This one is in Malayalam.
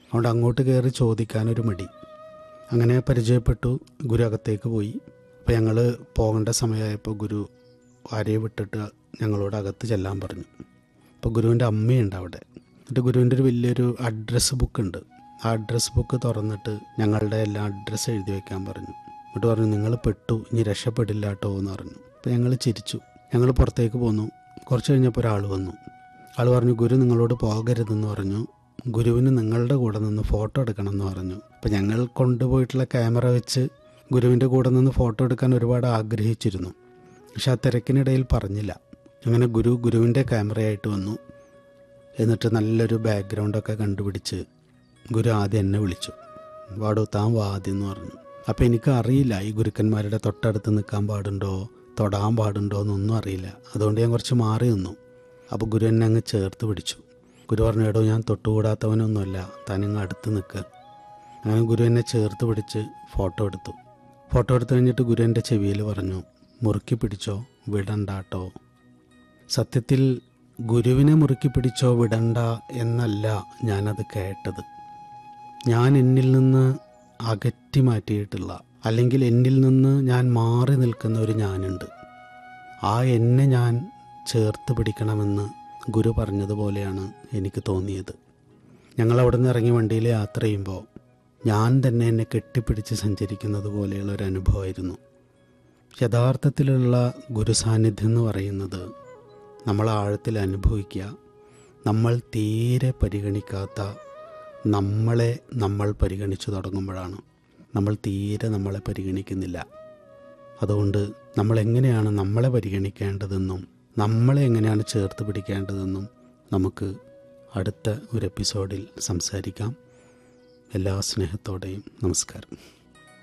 അതുകൊണ്ട് അങ്ങോട്ട് കയറി ചോദിക്കാനൊരു മടി അങ്ങനെ പരിചയപ്പെട്ടു ഗുരു അകത്തേക്ക് പോയി അപ്പോൾ ഞങ്ങൾ പോകേണ്ട സമയമായപ്പോൾ ഗുരു ആരെയെ വിട്ടിട്ട് ഞങ്ങളോട് അകത്ത് ചെല്ലാൻ പറഞ്ഞു അപ്പോൾ ഗുരുവിൻ്റെ അമ്മയുണ്ട് അവിടെ എന്നിട്ട് ഗുരുവിൻ്റെ ഒരു വലിയൊരു അഡ്രസ്സ് ബുക്ക് ഉണ്ട് ആ അഡ്രസ്സ് ബുക്ക് തുറന്നിട്ട് ഞങ്ങളുടെ എല്ലാ അഡ്രസ്സ് എഴുതി വെക്കാൻ പറഞ്ഞു എന്നിട്ട് പറഞ്ഞു നിങ്ങൾ പെട്ടു ഇനി രക്ഷപ്പെടില്ല കേട്ടോ എന്ന് പറഞ്ഞു അപ്പോൾ ഞങ്ങൾ ചിരിച്ചു ഞങ്ങൾ പുറത്തേക്ക് പോന്നു കുറച്ച് കഴിഞ്ഞപ്പോൾ ഒരാൾ വന്നു ആൾ പറഞ്ഞു ഗുരു നിങ്ങളോട് പോകരുതെന്ന് പറഞ്ഞു ഗുരുവിന് നിങ്ങളുടെ കൂടെ നിന്ന് ഫോട്ടോ എടുക്കണം എന്ന് പറഞ്ഞു അപ്പോൾ ഞങ്ങൾ കൊണ്ടുപോയിട്ടുള്ള ക്യാമറ വെച്ച് ഗുരുവിൻ്റെ കൂടെ നിന്ന് ഫോട്ടോ എടുക്കാൻ ഒരുപാട് ആഗ്രഹിച്ചിരുന്നു പക്ഷെ ആ തിരക്കിനിടയിൽ പറഞ്ഞില്ല അങ്ങനെ ഗുരു ഗുരുവിൻ്റെ ക്യാമറയായിട്ട് വന്നു എന്നിട്ട് നല്ലൊരു ബാക്ക്ഗ്രൗണ്ടൊക്കെ കണ്ടുപിടിച്ച് ഗുരു ആദ്യം എന്നെ വിളിച്ചു വാടോ താൻ വാ ആദ്യം എന്ന് പറഞ്ഞു അപ്പോൾ എനിക്ക് അറിയില്ല ഈ ഗുരുക്കന്മാരുടെ തൊട്ടടുത്ത് നിൽക്കാൻ പാടുണ്ടോ തൊടാൻ പാടുണ്ടോ എന്നൊന്നും അറിയില്ല അതുകൊണ്ട് ഞാൻ കുറച്ച് മാറി നിന്നു അപ്പോൾ ഗുരു എന്നെ അങ്ങ് ചേർത്ത് പിടിച്ചു ഗുരു പറഞ്ഞു എടോ ഞാൻ തൊട്ടുകൂടാത്തവനൊന്നുമല്ല താനിങ്ങ് അടുത്ത് നിൽക്കുക അങ്ങനെ ഗുരു എന്നെ ചേർത്ത് പിടിച്ച് ഫോട്ടോ എടുത്തു ഫോട്ടോ എടുത്തു കഴിഞ്ഞിട്ട് ഗുരു എൻ്റെ ചെവിയിൽ പറഞ്ഞു മുറുക്കി പിടിച്ചോ വിടണ്ടാട്ടോ സത്യത്തിൽ ഗുരുവിനെ മുറുക്കി പിടിച്ചോ വിടണ്ട എന്നല്ല ഞാനത് കേട്ടത് ഞാൻ എന്നിൽ നിന്ന് അകറ്റി മാറ്റിയിട്ടുള്ള അല്ലെങ്കിൽ എന്നിൽ നിന്ന് ഞാൻ മാറി നിൽക്കുന്ന ഒരു ഞാനുണ്ട് ആ എന്നെ ഞാൻ ചേർത്ത് പിടിക്കണമെന്ന് ഗുരു പറഞ്ഞതുപോലെയാണ് എനിക്ക് തോന്നിയത് ഞങ്ങൾ അവിടെ നിന്ന് ഇറങ്ങി വണ്ടിയിൽ യാത്ര ചെയ്യുമ്പോൾ ഞാൻ തന്നെ എന്നെ കെട്ടിപ്പിടിച്ച് സഞ്ചരിക്കുന്നത് പോലെയുള്ള ഒരു അനുഭവമായിരുന്നു യഥാർത്ഥത്തിലുള്ള ഗുരു സാന്നിധ്യം എന്ന് പറയുന്നത് നമ്മൾ ആഴത്തിൽ അനുഭവിക്കുക നമ്മൾ തീരെ പരിഗണിക്കാത്ത നമ്മളെ നമ്മൾ പരിഗണിച്ചു തുടങ്ങുമ്പോഴാണ് നമ്മൾ തീരെ നമ്മളെ പരിഗണിക്കുന്നില്ല അതുകൊണ്ട് നമ്മൾ എങ്ങനെയാണ് നമ്മളെ പരിഗണിക്കേണ്ടതെന്നും നമ്മളെ എങ്ങനെയാണ് ചേർത്ത് പിടിക്കേണ്ടതെന്നും നമുക്ക് അടുത്ത ഒരു എപ്പിസോഡിൽ സംസാരിക്കാം എല്ലാ സ്നേഹത്തോടെയും നമസ്കാരം